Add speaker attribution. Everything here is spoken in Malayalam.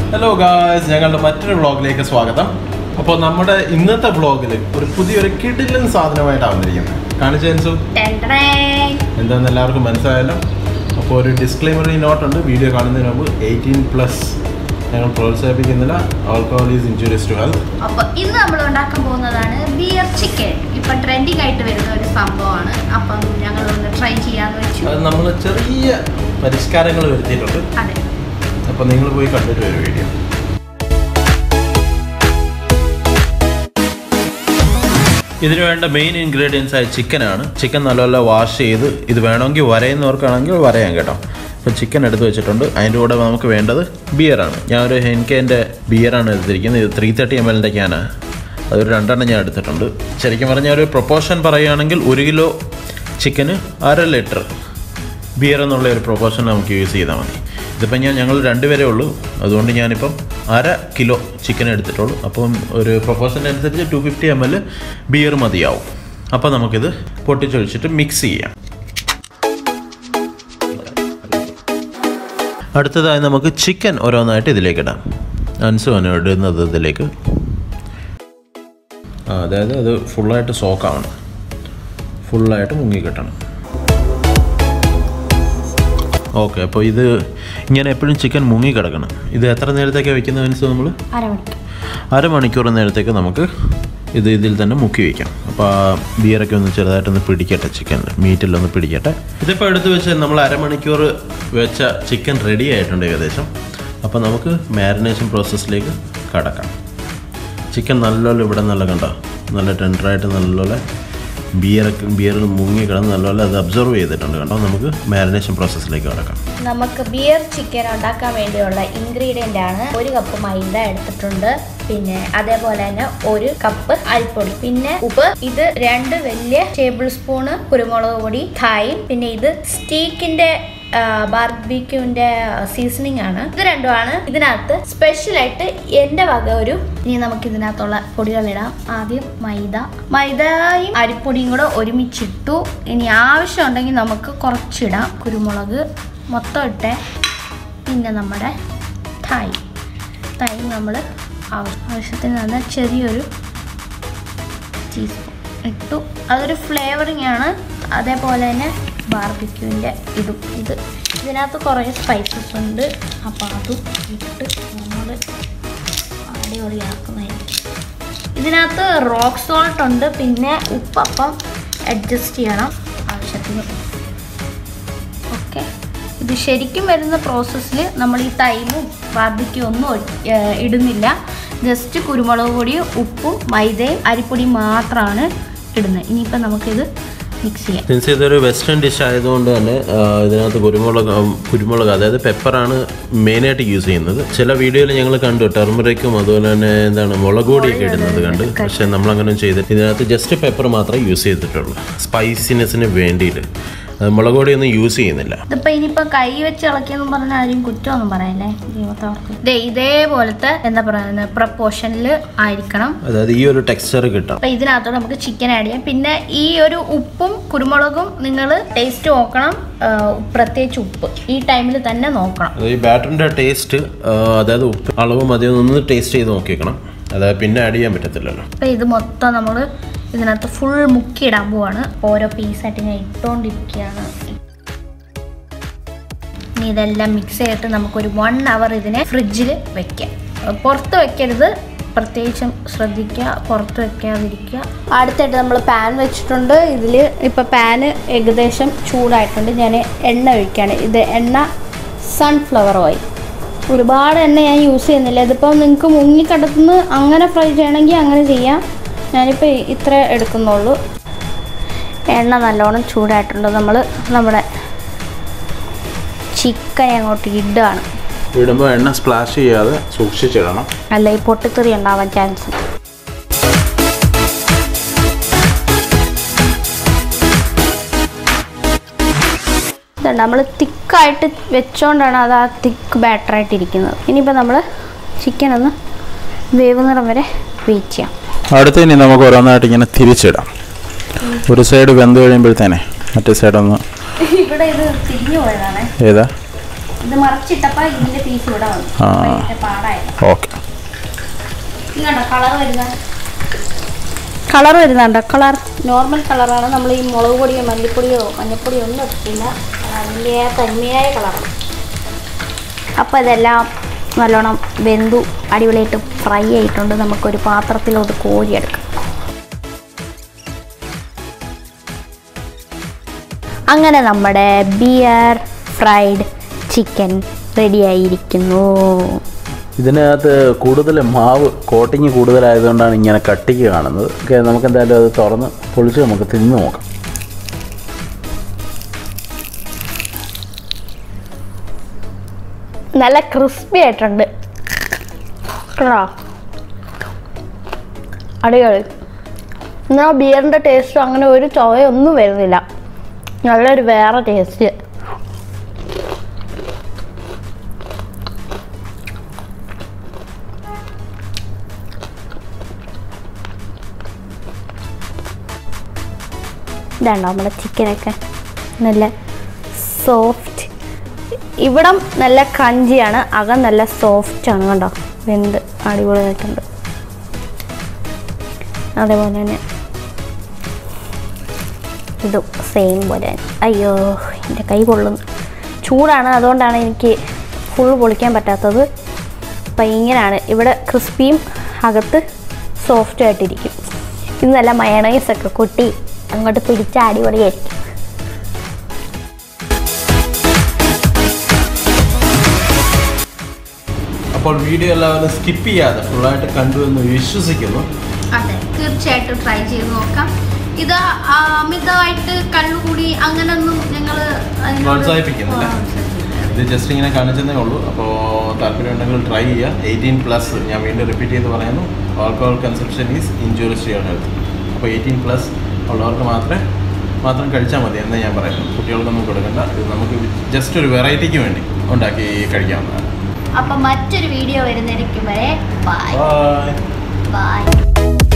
Speaker 1: ഹലോ ഗായ്സ് ഞങ്ങളുടെ മറ്റൊരു വ്ളോഗിലേക്ക് സ്വാഗതം അപ്പോൾ നമ്മുടെ ഇന്നത്തെ വ്ളോഗിൽ ഒരു പുതിയൊരു കിടിലൻ സാധനമായിട്ടാണ് വന്നിരിക്കുന്നത് കാണിച്ചു എന്താണെന്ന് എല്ലാവർക്കും മനസ്സിലായല്ലോ അപ്പോൾ ഒരു ഡിസ്ക്ലൈമറി നോട്ടുണ്ട് വീഡിയോ കാണുന്നതിന് മുമ്പ് എയ്റ്റീൻ പ്ലസ് ഞങ്ങൾ പ്രോത്സാഹിപ്പിക്കുന്നില്ല alcohol is injurious to health
Speaker 2: അപ്പൊ ഇന്ന് നമ്മൾ ഉണ്ടാക്കാൻ പോകുന്നതാണ് ബിയർ ചിക്കൻ ഇപ്പൊ ട്രെൻഡിങ് ആയിട്ട് വരുന്ന ഒരു സംഭവമാണ് അപ്പം ഞങ്ങൾ ഒന്ന് ട്രൈ ചെയ്യാന്ന് വെച്ചു
Speaker 1: അത് നമ്മൾ ചെറിയ പരിഷ്കാരങ്ങൾ വരുത്തിയിട്ടുണ്ട്
Speaker 2: അതെ
Speaker 1: അപ്പോൾ നിങ്ങൾ പോയി കണ്ടിട്ട് വരും വീഡിയോ ഇതിന് വേണ്ട മെയിൻ ഇൻഗ്രീഡിയൻസ് ആയ ചിക്കനാണ് ചിക്കൻ നല്ലപോലെ വാഷ് ചെയ്ത് ഇത് വേണമെങ്കിൽ വരയുന്നവർക്കാണെങ്കിൽ വരയാം കേട്ടോ അപ്പോൾ ചിക്കൻ എടുത്ത് വെച്ചിട്ടുണ്ട് അതിൻ്റെ കൂടെ നമുക്ക് വേണ്ടത് ബിയറാണ് ഞാൻ ഒരു ഹെൻകേൻ്റെ ബിയറാണ് എടുത്തിരിക്കുന്നത് ഇത് ത്രീ തേർട്ടി എം എല്ലിൻ്റെ ക്യാനാണ് അതൊരു രണ്ടെണ്ണം ഞാൻ എടുത്തിട്ടുണ്ട് ശരിക്കും പറഞ്ഞാൽ ഒരു പ്രൊപ്പോർഷൻ പറയുകയാണെങ്കിൽ ഒരു കിലോ ചിക്കന് അര ലിറ്റർ ബിയർ എന്നുള്ള ഒരു പ്രൊപ്പോർഷൻ നമുക്ക് യൂസ് ചെയ്താൽ മതി ഇതിപ്പം ഞാൻ ഞങ്ങൾ രണ്ടുപേരേ ഉള്ളൂ അതുകൊണ്ട് ഞാനിപ്പം അര കിലോ ചിക്കൻ എടുത്തിട്ടുള്ളൂ അപ്പം ഒരു പ്രൊപ്പോർഷൻ അനുസരിച്ച് two fifty M L beer മതിയാവും അപ്പോൾ നമുക്കിത് പൊട്ടിച്ചൊഴിച്ചിട്ട് മിക്സ് ചെയ്യാം അടുത്തതായി നമുക്ക് ചിക്കൻ ഓരോന്നായിട്ട് ഇതിലേക്ക് ഇടാം അൻസുവാണ് ഇടുന്നത് ഇതിലേക്ക് ആ അതായത് അത് ഫുള്ളായിട്ട് സോക്കാവണം ഫുള്ളായിട്ട് മുങ്ങി കിട്ടണം ഓക്കെ അപ്പോൾ ഇത് ഇങ്ങനെ എപ്പോഴും ചിക്കൻ മുങ്ങി കിടക്കണം ഇത് എത്ര നേരത്തേക്കാണ് വെക്കുന്നത് മനസ്സിൽ നമ്മൾ
Speaker 2: അരമണിക്കൂർ
Speaker 1: അരമണിക്കൂർ നേരത്തേക്ക് നമുക്ക് ഇത് ഇതിൽ തന്നെ മുക്കി വയ്ക്കാം അപ്പോൾ ആ ബിയറൊക്കെ ഒന്ന് ചെറുതായിട്ടൊന്ന് പിടിക്കട്ടെ ചിക്കൻ മീറ്റിലൊന്ന് പിടിക്കട്ടെ ഇതിപ്പോൾ എടുത്ത് വെച്ച് നമ്മൾ അരമണിക്കൂർ വെച്ച ചിക്കൻ റെഡി ആയിട്ടുണ്ട് ഏകദേശം അപ്പോൾ നമുക്ക് മാരിനേഷൻ പ്രോസസ്സിലേക്ക് കടക്കാം ചിക്കൻ നല്ലപോലെ ഇവിടെ നല്ല കണ്ടോ നല്ല ടെൻഡറായിട്ട് നല്ലപോലെ ബിയറൊക്കെ ബിയറിൽ മുങ്ങി കിടന്ന് നല്ലപോലെ അത് അബ്സർവ് ചെയ്തിട്ടുണ്ട് കണ്ടോ നമുക്ക് മാരിനേഷൻ പ്രോസസ്സിലേക്ക് കടക്കാം
Speaker 2: നമുക്ക് ബിയർ ചിക്കൻ ഉണ്ടാക്കാൻ വേണ്ടിയുള്ള ഇൻഗ്രീഡിയൻ്റ് ആണ് ഒരു കപ്പ് മൈദ എടുത്തിട്ടുണ്ട് പിന്നെ അതേപോലെ തന്നെ ഒരു കപ്പ് അരിപ്പൊടി പിന്നെ ഉപ്പ് ഇത് രണ്ട് വലിയ ടേബിൾ സ്പൂണ് കുരുമുളക് പൊടി തൈം പിന്നെ ഇത് സ്റ്റീക്കിന്റെ ബാർബിക്യൂവിന്റെ സീസണിങ് ആണ് ഇത് രണ്ടുമാണ് ഇതിനകത്ത് സ്പെഷ്യൽ ആയിട്ട് എന്റെ വക ഒരു ഇനി നമുക്ക് ഇതിനകത്തുള്ള പൊടികളിടാം ആദ്യം മൈദ മൈദയും അരിപ്പൊടിയും കൂടെ ഒരുമിച്ചിട്ടു ഇനി ആവശ്യമുണ്ടെങ്കിൽ നമുക്ക് കുറച്ചിടാം കുരുമുളക് മൊത്തം ഇട്ടേ പിന്നെ നമ്മുടെ തൈ തൈ നമ്മൾ ആവശ്യത്തിന് തന്നെ ചെറിയൊരു ടീസ്പൂൺ ഇട്ടു അതൊരു ഫ്ലേവറിങ് ആണ് അതേപോലെ തന്നെ ബാർബിക്യൂവിൻ്റെ ഇതും ഇത് ഇതിനകത്ത് കുറേ സ്പൈസസ് ഉണ്ട് അപ്പോൾ അതും ഇട്ട് നമ്മൾ അടിപൊളിയാക്കുന്നതായിരിക്കും ഇതിനകത്ത് റോക്ക് സോൾട്ട് ഉണ്ട് പിന്നെ ഉപ്പപ്പം അഡ്ജസ്റ്റ് ചെയ്യണം ആവശ്യത്തിന് ഓക്കെ ഇത് ശരിക്കും വരുന്ന പ്രോസസ്സിൽ നമ്മൾ ഈ തൈമും ബാർബിക്യൂ ഒന്നും ഒഴി- ഏർ ഇടുന്നില്ല ജസ്റ്റ് കുരുമുളക് പൊടിയും ഉപ്പും മൈദയും അരിപ്പൊടിയും മാത്രമാണ് ഇടുന്നത് ഇനിയിപ്പോൾ നമുക്കിത് മിക്സ് ചെയ്യാം
Speaker 1: മീൻസ് ഇതൊരു വെസ്റ്റേൺ ഡിഷ് ആയതുകൊണ്ട് തന്നെ ആ, ഇതിനകത്ത് കുരുമുളക് ആ, കുരുമുളക് അതായത് പെപ്പറാണ് മെയിനായിട്ട് യൂസ് ചെയ്യുന്നത് ചില വീഡിയോയിൽ ഞങ്ങൾ കണ്ടു ടെർമറിക്കും അതുപോലെ തന്നെ എന്താണ് മുളക് പൊടിയൊക്കെ ഇടുന്നത് കണ്ട് പക്ഷെ നമ്മളങ്ങനെ ചെയ്തിട്ട് ഇതിനകത്ത് ജസ്റ്റ് പെപ്പർ മാത്രമേ യൂസ് ചെയ്തിട്ടുള്ളൂ സ്പൈസിനെസ്സിന് വേണ്ടിയിട്ട് അത് മുളക് പൊടിയൊന്നും യൂസ് ചെയ്യുന്നില്ല
Speaker 2: ഇതിപ്പോൾ ഇനിയിപ്പോൾ കൈ വെച്ച് ഇളക്കിയെന്ന് പറഞ്ഞാൽ ആരും കുറ്റമൊന്നും പറയല്ലേ ദൈവത്തോർക്ക് ദേ ഇതേപോലത്തെ എന്താ പറയുന്നത് പ്രപ്പോർഷനിൽ ആയിരിക്കണം
Speaker 1: അതായത് ഈ ഒരു ടെക്സ്ചർ കിട്ടാം
Speaker 2: അപ്പം ഇതിനകത്തോട് നമുക്ക് ചിക്കൻ ആഡ് ചെയ്യാം പിന്നെ ഈ ഒരു ഉപ്പും കുരുമുളകും നിങ്ങൾ ടേസ്റ്റ് നോക്കണം ആ, പ്രത്യേകിച്ച് ഉപ്പ് ഈ ടൈമിൽ തന്നെ നോക്കണം
Speaker 1: അത് ഈ ബാറ്ററിൻ്റെ ടേസ്റ്റ് അതായത് ഉപ്പ് അളവ് മതിയോ ഒന്ന് ടേസ്റ്റ് ചെയ്ത് നോക്കിയേക്കണം അതായത് പിന്നെ ആഡ് ചെയ്യാൻ പറ്റത്തില്ലല്ലോ
Speaker 2: അപ്പം ഇത് മൊത്തം നമ്മൾ ഇതിനകത്ത് ഫുൾ മുക്കിയിടാൻ പോവാണ് ഓരോ പീസായിട്ട് ഞാൻ ഇട്ടുകൊണ്ടിരിക്കുകയാണ് ഇനി ഇതെല്ലാം മിക്സ് ചെയ്തിട്ട് നമുക്കൊരു വൺ അവർ ഇതിനെ ഫ്രിഡ്ജിൽ വെക്കാം പുറത്ത് വെക്കരുത് പ്രത്യേകിച്ചും ശ്രദ്ധിക്കുക പുറത്ത് വെക്കാതിരിക്കുക അടുത്തായിട്ട് നമ്മൾ പാൻ വെച്ചിട്ടുണ്ട് ഇതിൽ ഇപ്പോൾ പാന് ഏകദേശം ചൂടായിട്ടുണ്ട് ഞാൻ എണ്ണ ഒഴിക്കുകയാണ് ഇത് എണ്ണ സൺഫ്ലവർ ഓയിൽ ഒരുപാട് എണ്ണ ഞാൻ യൂസ് ചെയ്യുന്നില്ല ഇതിപ്പോൾ നിങ്ങൾക്ക് മുങ്ങിക്കടത്തുനിന്ന് അങ്ങനെ ഫ്രൈ ചെയ്യണമെങ്കിൽ അങ്ങനെ ചെയ്യാം ഞാനിപ്പോൾ ഇത്ര എടുക്കുന്നുള്ളൂ എണ്ണ നല്ലോണം ചൂടായിട്ടുണ്ട് നമ്മൾ നമ്മുടെ ചിക്കൻ അങ്ങോട്ട് ഇടുകയാണ്
Speaker 1: ഇടുമ്പോൾ എണ്ണ സ്പ്ലാഷ് ചെയ്യാതെ സൂക്ഷിച്ചിടണം
Speaker 2: അല്ല ഈ പൊട്ടിത്തെറി ഉണ്ടാവാൻ ചാൻസ് ഇതുണ്ട് നമ്മൾ തിക്കായിട്ട് വെച്ചോണ്ടാണ് അത് ആ തിക്ക് ബാറ്ററായിട്ട് ഇരിക്കുന്നത് ഇനിയിപ്പോൾ നമ്മൾ ചിക്കൻ ഒന്ന് വേവുന്നിടം വരെ വെയിറ്റ് ചെയ്യാം
Speaker 1: അടുത്ത് ഇനി നമുക്ക് ഓരോന്നായിട്ട് ഇങ്ങനെ തിരിച്ചിടാം ഒരു സൈഡ് വെന്ത് കഴിയുമ്പോഴത്തേനെ മറ്റേ സൈഡ് ഒന്ന്
Speaker 2: ഇവിടെ ഇത് തിരിഞ്ഞു പോയതാണ്
Speaker 1: ഏതാ
Speaker 2: ഇത് മറിച്ചിട്ടപ്പോൾ ഇതിന്റെ പീസ് ഇവിടെ വന്നു
Speaker 1: ആ.
Speaker 2: അപ്പൊ ഇതിന്റെ പാടായിരുന്നു
Speaker 1: ഓക്കെ
Speaker 2: ഇങ്ങോട്ടോ കളർ വരുന്ന കളർ വരുന്നുണ്ടോ കളർ നോർമൽ കളറാണ് നമ്മൾ ഈ മുളക് പൊടിയോ മല്ലിപ്പൊടിയോ മഞ്ഞൾപ്പൊടിയോ ഒന്നും ഇട്ടിട്ടില്ല അതിൻ്റെ തന്മയായ കളറാണ് അപ്പോൾ ഇതെല്ലാം നല്ലോണം വെന്തു അടിപൊളിയായിട്ട് ഫ്രൈ ആയിട്ടുണ്ട് നമുക്കൊരു പാത്രത്തിലോട്ട് കോരിയെടുക്കാം അങ്ങനെ നമ്മുടെ ബിയർ ഫ്രൈഡ് ചിക്കൻ റെഡിയായിരിക്കുന്നു
Speaker 1: ഇതിനകത്ത് കൂടുതൽ മാവ് കോട്ടിങ് കൂടുതലായതുകൊണ്ടാണ് ഇങ്ങനെ കട്ടിക്ക് കാണുന്നത് ഓക്കെ നമുക്ക് എന്തായാലും അത് തുറന്ന് പൊളിച്ച് നമുക്ക് തിന്ന് നോക്കാം
Speaker 2: നല്ല ക്രിസ്പി ആയിട്ടുണ്ട് കേട്ടോ അടിപൊളി എന്നാൽ ബിയറിൻ്റെ ടേസ്റ്റും അങ്ങനെ ഒരു ചൊവയൊന്നും വരുന്നില്ല നല്ലൊരു വേറെ ടേസ്റ്റ് ഇതാണ്ടോ നമ്മുടെ ചിക്കനൊക്കെ നല്ല സോഫ്റ്റ് ഇവിടം നല്ല ക്രഞ്ചിയാണ് അകം നല്ല സോഫ്റ്റ് ആണ് കണ്ടോ വെന്ത് അടിപൊളിയായിട്ടുണ്ട് അതേപോലെ തന്നെ ഇതും സെയിം പോലെ തന്നെ അയ്യോ എൻ്റെ കൈ കൊള്ളുന്നു ചൂടാണ് അതുകൊണ്ടാണ് എനിക്ക് ഫുൾ പൊളിക്കാൻ പറ്റാത്തത് അപ്പം ഇങ്ങനെയാണ് ഇവിടെ ക്രിസ്പിയും അകത്ത് സോഫ്റ്റ് ആയിട്ടിരിക്കും ഇത് നല്ല മയണൈസ് ഒക്കെ കൊട്ടി അങ്ങോട്ട് പിടിച്ച അടിപൊളിയായിരിക്കും
Speaker 1: അപ്പോൾ വീഡിയോ എല്ലാവരും സ്കിപ്പ് ചെയ്യാതെ ഫുള്ളായിട്ട് കണ്ടു എന്ന് വിശ്വസിക്കുന്നു
Speaker 2: അതെ തീർച്ചയായിട്ടും ട്രൈ ചെയ്ത് നോക്കാം ഇത് ആ, അമിതമായിട്ട് കള്ളുകൂടി അങ്ങനൊന്നും ഞങ്ങൾ
Speaker 1: പ്രോത്സാഹിപ്പിക്കുന്നില്ല ഇത് ജസ്റ്റ് ഇങ്ങനെ കാണിച്ചതേ ഉള്ളൂ അപ്പോൾ താല്പര്യം ഉണ്ടെങ്കിൽ ട്രൈ ചെയ്യുക എയ്റ്റീൻ പ്ലസ് ഞാൻ വീണ്ടും റിപ്പീറ്റ് ചെയ്ത് പറയുന്നു alcohol consumption is injurious to your health അപ്പോൾ എയ്റ്റീൻ പ്ലസ് ഉള്ളവർക്ക് മാത്രമേ മാത്രം കഴിച്ചാൽ മതി എന്ന് ഞാൻ പറയുന്നു കുട്ടികൾക്കൊന്നും കൊടുക്കണ്ട ഇത് നമുക്ക് ജസ്റ്റ് ഒരു വെറൈറ്റിക്ക് വേണ്ടി ഉണ്ടാക്കി കഴിക്കാവുന്നതാണ്
Speaker 2: അപ്പം മറ്റൊരു വീഡിയോ വരുന്നതിരിക്കും വരെ ബൈ
Speaker 1: ബൈ
Speaker 2: ബൈ